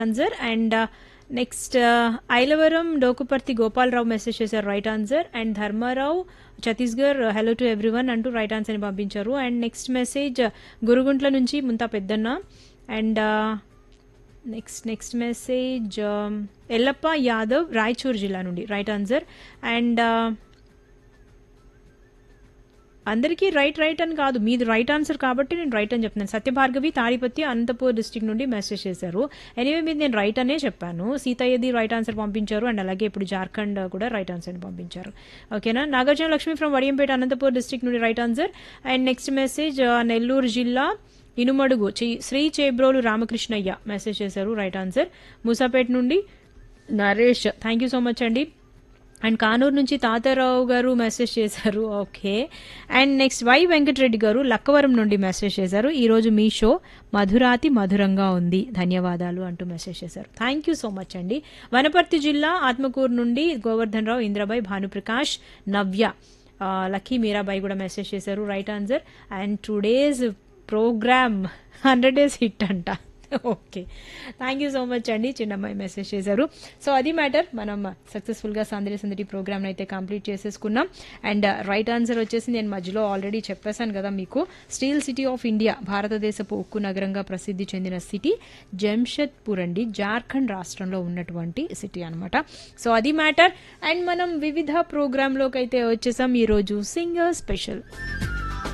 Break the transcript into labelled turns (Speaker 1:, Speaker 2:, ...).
Speaker 1: answer and next Ailavaram Dokuparthi Gopalarao message చేశారు right answer and Dharmarao Chhattisgarh hello to everyone అంటూ right answer ని పంపించారు అండ్ నెక్స్ట్ మెసేజ్ గురుగుంట్ల నుంచి Munta Peddanna and next next message Ellappa Yadav Raichur జిల్లా నుండి రైట్ ఆన్సర్ అండ్ అందరికీ రైట్ రైట్ అని కాదు మీది రైట్ ఆన్సర్ కాబట్టి నేను రైట్ అని చెప్తున్నాను సత్యభార్గవి తాడిపత్రి అనంతపూర్ డిస్టిక్ నుండి మెసేజ్ చేశారు ఎనీవే మీద నేను రైట్ అనే చెప్పాను సీతయ్యది రైట్ ఆన్సర్ పంపించారు అండ్ అలాగే ఇప్పుడు జార్ఖండ్ కూడా రైట్ ఆన్సర్ పంపించారు ఓకేనా నాగార్జున లక్ష్మి ఫ్రమ్ వడియంపేట అనంతపూర్ డిస్టిక్ నుండి right answer and next message Nellore జిల్లా ఇనుమడుగు చి- శ్రీ చేబ్రోలు రామకృష్ణయ్య మెసేజ్ చేశారు రైట్ ఆన్సర్ మూసాపేట నుండి Naresh thank you so much అండి అండ్ కానూరు నుంచి తాతారావు గారు మెసేజ్ చేశారు okay and next Y Venkatareddy garu Lakkavaram నుండి మెసేజ్ చేశారు ఈరోజు మీ షో మధురాతి మధురంగా ఉంది ధన్యవాదాలు అంటూ మెసేజ్ చేశారు థ్యాంక్ యూ సో మచ్ అండి వనపర్తి జిల్లా ఆత్మకూరు నుండి గోవర్ధన్ రావు ఇంద్రబాయ్ భానుప్రకాష్ నవ్య ఆ, లక్కీ మీరాబాయి కూడా మెసేజ్ చేశారు right answer and today's program hundred days hit అంట okay thank you so much అండి చిన్నమ్మాయి మెసేజ్ చేశారు సో అది మ్యాటర్ మనం సక్సెస్ఫుల్గా సందడి సందడి ప్రోగ్రామ్ అయితే కంప్లీట్ చేసేసుకున్నాం అండ్ రైట్ ఆన్సర్ వచ్చేసి నేను మధ్యలో ఆల్రెడీ చెప్పేశాను కదా మీకు స్టీల్ సిటీ ఆఫ్ ఇండియా భారతదేశపు ఉక్కు నగరంగా ప్రసిద్ధి చెందిన సిటీ జంషెద్పూర్ అండి జార్ఖండ్ రాష్ట్రంలో ఉన్నటువంటి సిటీ అనమాట సో అది మ్యాటర్ అండ్ మనం వివిధ ప్రోగ్రాంలోకి అయితే వచ్చేసాం ఈరోజు సింగర్ స్పెషల్